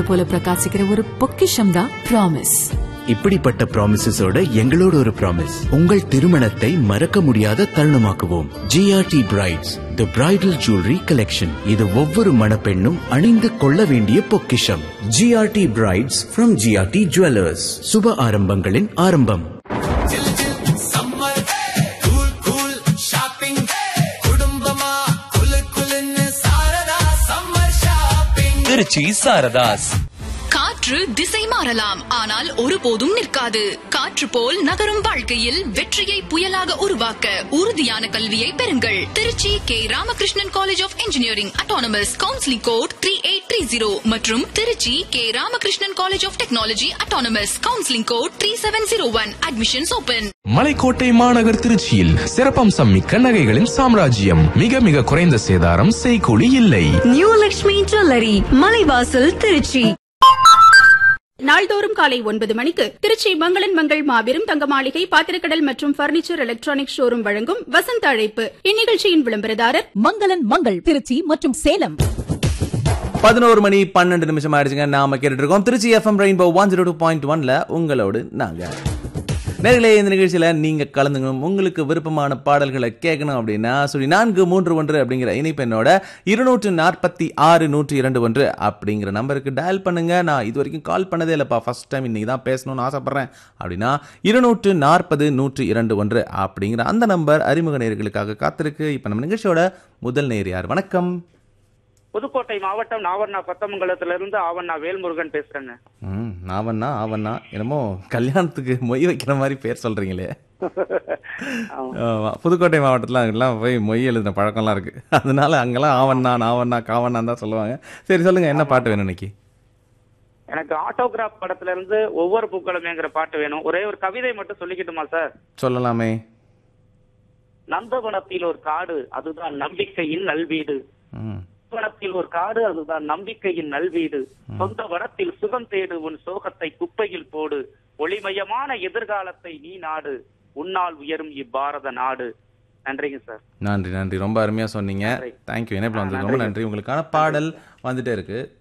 போல பிரகாசிக்கிற ஒரு பொக்கிஷம் தான் ப்ராமிஸ் இப்படிப்பட்ட ப்ராமிசஸோட எங்களோட ஒரு ப்ராமிஸ் உங்கள் திருமணத்தை மறக்க முடியாத தருணமாக்குவோம் GRT brides the bridal jewellery collection இது ஒவ்வொரு மணப்பெண்ணும் அணிந்து கொள்ள வேண்டிய பொக்கிஷம் GRT brides from GRT jewellers சுப ஆரம்பங்களின் ஆரம்பம் சம்மர் கூல் கூல் ஷாப்பிங் குடும்பமா குலு குலுன்னு சாரதா சம்மர் ஷாப்பிங் திருச்சி சாரதாஸ் காற்று திசை மாறலாம் ஆனால் ஒருபோதும் நிற்காது காற்று போல் நகரும் வாழ்க்கையில் வெற்றியை புயலாக உருவாக்க உறுதியான கல்வியை பெறுங்கள் Trichy K Ramakrishnan college of engineering autonomous counselling code three eight three zero மற்றும் Trichy K Ramakrishnan college of technology autonomous counselling code three seven zero one admissions open மலைக்கோட்டை மாநகர் திருச்சியில் சிறப்பம்சம் மிக்க நகைகளின் சாம்ராஜ்யம் மிக மிக குறைந்த சேதாரம் செய்கூலி இல்லை நியூ லக்ஷ்மி ஜுவல்லரி மலைவாசல் திருச்சி நாள்தோறும் காலை ஒன்பது மணிக்கு திருச்சி மங்களன் மங்கள் மாபெரும் தங்க மாளிகை பாத்திரக்கடல் மற்றும் பர்னிச்சர் எலக்ட்ரானிக் ஷோரூம் வழங்கும் வசந்த அழைப்பு இந்நிகழ்ச்சியின் விளம்பரதாரர் மங்களன் மங்கள் திருச்சி மற்றும் சேலம் பதினோரு மணி பன்னெண்டு நிமிஷம் ஆயிடுச்சுங்க நாம கேட்டுட்டு இருக்கோம் Trichy FM Rainbow one zero two point ஒன்ல உங்களோடு நாங்க நேர்களே இந்த நிகழ்ச்சியில நீங்க கலந்துக்கணும் உங்களுக்கு விருப்பமான பாடல்களை கேட்கணும் அப்படின்னா சொல்லி நான்கு மூன்று ஒன்று அப்படிங்கிற இணைப்பெண்ணோட இருநூற்று நாற்பத்தி ஆறு நூற்றி இரண்டு ஒன்று அப்படிங்கிற நம்பருக்கு டயல் பண்ணுங்க நான் இது வரைக்கும் கால் பண்ணதே இல்லைப்பா ஃபர்ஸ்ட் டைம் இன்னைக்கு தான் பேசணும்னு ஆசைப்படுறேன் அப்படின்னா இருநூற்று நாற்பது நூற்றி இரண்டு ஒன்று அப்படிங்கிற அந்த நம்பர் அறிமுக நேர்களுக்காக காத்திருக்கு இப்போ நம்ம நிகழ்ச்சியோட முதல் நேர் யார் வணக்கம் புதுக்கோட்டை மாவட்டம் நாவண்ணா கொத்தமங்கலத்திலிருந்து ஆவண்ணா வேல்முருகன் பேசுறேங்க ம் நாவண்ணா ஆவண்ணா என்னமோ கல்யாணத்துக்கு மொய் வைக்கிற மாதிரி பேர் சொல்றீங்களே ஆமா, புதுக்கோட்டை மாவட்டத்தில் அங்கெல்லாம் போய் மொய் எழுதின பழக்கம்லாம் இருக்கு அதனால அங்கெல்லாம் ஆவண்ணா நாவண்ணா காவண்ணா தான் சொல்லுவாங்க சரி சொல்லுங்க என்ன பாட்டு வேணும் இன்னைக்கு எனக்கு ஆட்டோகிராஃப் படத்துல இருந்து ஒவ்வொரு பூக்களுமேங்கிற பாட்டு வேணும் ஒரே ஒரு கவிதை மட்டும் சொல்லிக்கிட்டுமா சார் சொல்லலாமே நந்தவனத்தில் ஒரு காடு அதுதான் நம்பிக்கையின் நல்வீடு ம் வனத்தில் ஒரு காடு அதுதான் நம்பிக்கையின் நல்வீடு சொந்த வனத்தில் சுகம் தேடு உன் சோகத்தை குப்பையில் போடு ஒளிமயமான எதிர்காலத்தை நீ நாடு உன்னால் உயரும் இப்பாரத நாடு நன்றிங்க சார் நன்றி நன்றி ரொம்ப அருமையா சொன்னீங்க தேங்க்யூ இணைப்பில் வந்து ரொம்ப நன்றி உங்களுக்கான பாடல் வந்துட்டே இருக்கு